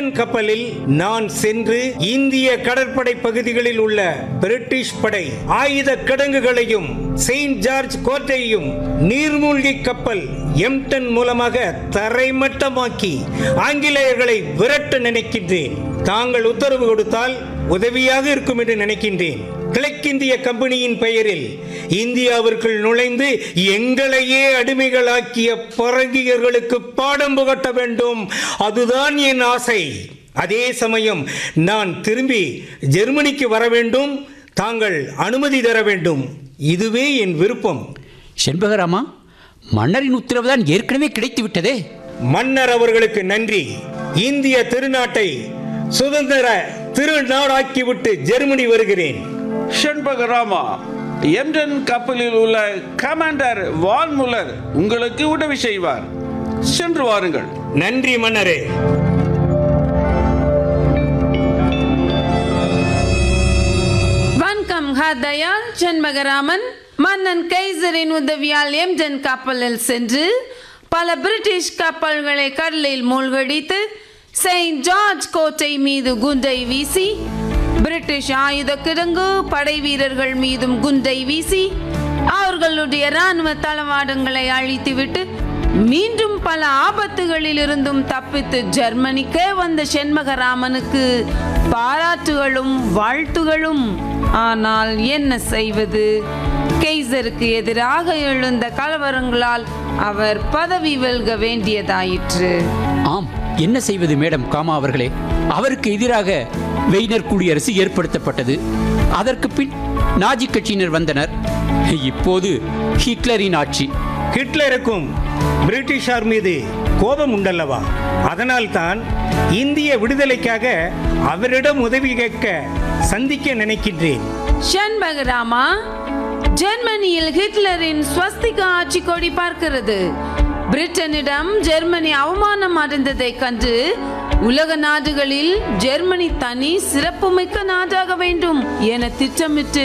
எம்டன் கப்பலில் நான் சென்று இந்திய கடற்படை பகுதிகளில் உள்ள பிரிட்டிஷ் படை ஆயுத கிடங்குகளையும் செயின்ட் ஜார்ஜ் கோட்டையும் நீர்மூழ்கி கப்பல் எம்டன் மூலமாக தரைமட்டமாக்கி ஆங்கிலேயர்களை விரட்ட நினைக்கின்றேன் தாங்கள் உத்தரவு கொடுத்தால் உதவியாக இருக்கும் என்று நினைக்கின்றேன் கிழக்கிந்திய கம்பெனியின் பெயரில் இந்தியாவிற்குள் நுழைந்து எங்களையே அடிமைகளாக்கிய பரங்கியர்களுக்கு பாடம் புகட்ட வேண்டும் அதுதான் என் ஆசை அதே சமயம் நான் திரும்பி ஜெர்மனிக்கு வர வேண்டும் தாங்கள் அனுமதி தர வேண்டும் இதுவே என் விருப்பம் செண்பகராமா மன்னரின் உத்தரவுதான் ஏற்கனவே கிடைத்து விட்டதே மன்னர் அவர்களுக்கு நன்றி இந்திய திருநாட்டை சுதந்திர திருநாடாக்கிவிட்டு ஜெர்மனி வருகிறேன் ஷண்பகராமா எம்டன் கப்பலில் உள்ள கமாண்டர் வான் முல்லர் உங்களுக்கு உதவி செய்வார் சென்று வாருங்கள் நன்றி மன்னரே வணக்கம் ஹதயால் செண்பகராமன் மன்னன் கைசரின் உதவியால் எம்டன் கப்பலில் சென்று பல பிரிட்டிஷ் கப்பல்களை கடலில் மூழ்கடித்து செயின்ட் ஜார்ஜ் கோட்டை மீது குண்டை வீசி பிரிட்டிஷ் ஆயுத கிடங்கு படை வீரர்கள் மீதும் குண்டை வீசி அவர்களுடைய ராணுவ தளவாடங்களை அழித்துவிட்டு மீண்டும் பல ஆபத்துகளில் இருந்தும் தப்பித்து ஜெர்மனிக்கே வந்த செண்பகராமனுக்கு பாராட்டுகளும் வாழ்த்துகளும் ஆனால் என்ன செய்வது கெய்சருக்கு எதிராக எழுந்த கலவரங்களால் அவர் பதவி வெல்க வேண்டியதாயிற்று ஆம் என்ன செய்வது மேடம் காமா அவர்களே அவருக்கு எதிராக வெய்னர் குடியரசு ஏற்படுத்தப்பட்டது அதற்கு பின் நாஜி கட்சியினர் வந்தனர் இப்போது ஹிட்லரின் ஆட்சி ஹிட்லருக்கும் பிரிட்டிஷார் மீது கோபம் உண்டல்லவா அதனால்தான் இந்திய விடுதலைக்காக அவரிடம் உதவி கேட்க சந்திக்க நினைக்கின்றேன் ஷண்பகராமா ஜெர்மனியில் ஹிட்லரின் ஸ்வஸ்திக ஆட்சி கொடி பார்க்கிறது பிரிட்டனிடம் ஜெர்மனி அவமானம் அடைந்ததைக் கண்டு உலக நாடுகளில் ஜெர்மனி தனி சிறப்புமிக்க நாடாக வேண்டும் என திட்டமிட்டு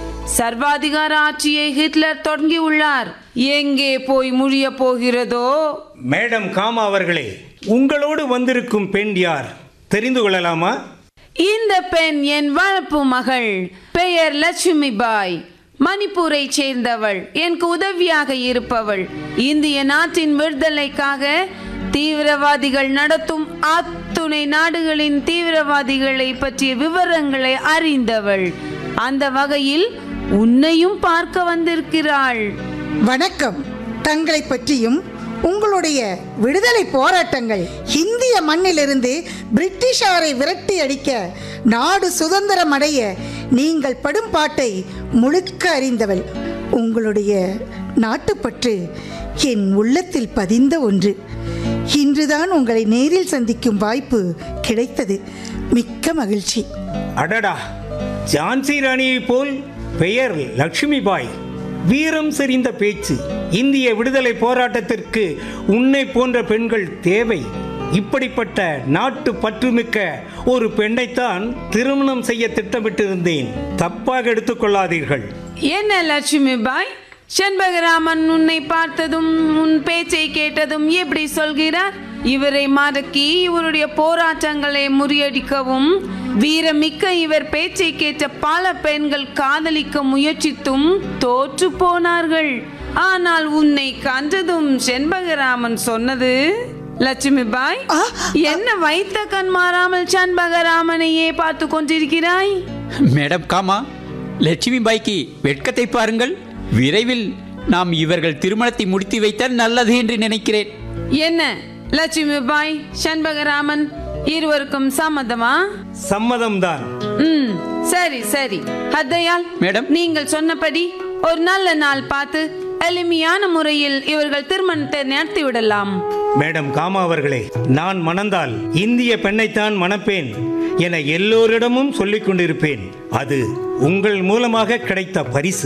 சர்வாதிகார ஆட்சியை ஹிட்லர் தொடங்கியுள்ளார் எங்கே போய் முடிய போகிறதோ மேடம் காமா அவர்களே உங்களோடு வந்திருக்கும் பெண் யார் தெரிந்து கொள்ளலாமா இந்த பெண் என் வளர்ப்பு மகள் பெயர் லட்சுமி பாய் மணிப்பூரை சேர்ந்தவள் எனக்கு உதவியாக இருப்பவள் இந்திய நாட்டின் விடுதலைக்காக தீவிரவாதிகள் நடத்தும் அத்துணை நாடுகளின் தீவிரவாதிகளை பற்றிய விவரங்களை அறிந்தவள் அந்த வகையில் உன்னையும் பார்க்க வந்திருக்கிறாள் வணக்கம் தங்களை பற்றியும் உங்களுடைய விடுதலை போராட்டங்கள் இந்திய மண்ணிலிருந்து பிரிட்டிஷாரை விரட்டி அடிக்க நாடு சுதந்திரம் அடைய நீங்கள் படும் பாட்டை முழுக்க அறிந்தவள் உங்களுடைய நாட்டுப்பற்று என் உள்ளத்தில் பதிந்த ஒன்று இன்றுதான் உங்களை நேரில் சந்திக்கும் வாய்ப்பு கிடைத்தது மிக்க மகிழ்ச்சி அடடா ஜான்சி ராணியைப் போல் பெயர் லட்சுமி பாய் வீரம் செறிந்த பேச்சு இந்திய விடுதலை போராட்டத்திற்கு உன்னை போன்ற பெண்கள் தேவை இப்படிப்பட்ட நாட்டு பற்றுமிக்க ஒரு பெண்ணைத்தான் திருமணம் செய்ய திட்டமிட்டிருந்தேன் தப்பாக எடுத்துக்கொள்ளாதீர்கள் என்ன லட்சுமி பாய் செண்பகராமன் உன்னை பார்த்ததும் உன் பேச்சை கேட்டதும் எப்படி சொல்கிறார் இவரை மடக்கி இவருடைய போராட்டங்களை முறியடிக்கவும் வீரமிக்க இவர் பேச்சை கேட்ட பல பெண்கள் காதலிக்க முயற்சித்தும் தோற்று போனார்கள் ஆனால் உன்னை கண்டதும் செண்பகராமன் சொன்னது லட்சுமி பாய் ஆ, என்ன வைத்த கண் மாறாமல் செண்பகராமனையே பார்த்து கொண்டிருக்கிறாய் மேடம் காமா லட்சுமி பாய்க்கு வெட்கத்தை பாருங்கள் விரைவில் நாம் இவர்கள் திருமணத்தை முடித்து வைத்தால் நல்லது என்று நினைக்கிறேன் என்ன லட்சுமி பாய் சண்பகராமன் இருவருக்கும் சம்மதமா சம்மதம்தான் ம் சரி சரி ஹத்தையால் மேடம். நீங்கள் சொன்னபடி ஒரு நல்ல நாள் பார்த்து எளிமையான முறையில் இவர்கள் திருமணத்தை நடத்தி விடலாம் மேடம் காமா அவர்களே நான் மணந்தால் இந்திய பெண்ணைத்தான் மணப்பேன் என எல்லோரிடமும் சொல்லிக் கொண்டிருப்பேன் அது உங்கள் மூலமாக கிடைத்த பரிசு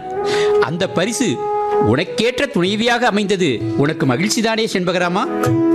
அந்த பரிசு உனக்கேற்ற துணைவியாக அமைந்தது உனக்கு மகிழ்ச்சிதானே செண்பகராமா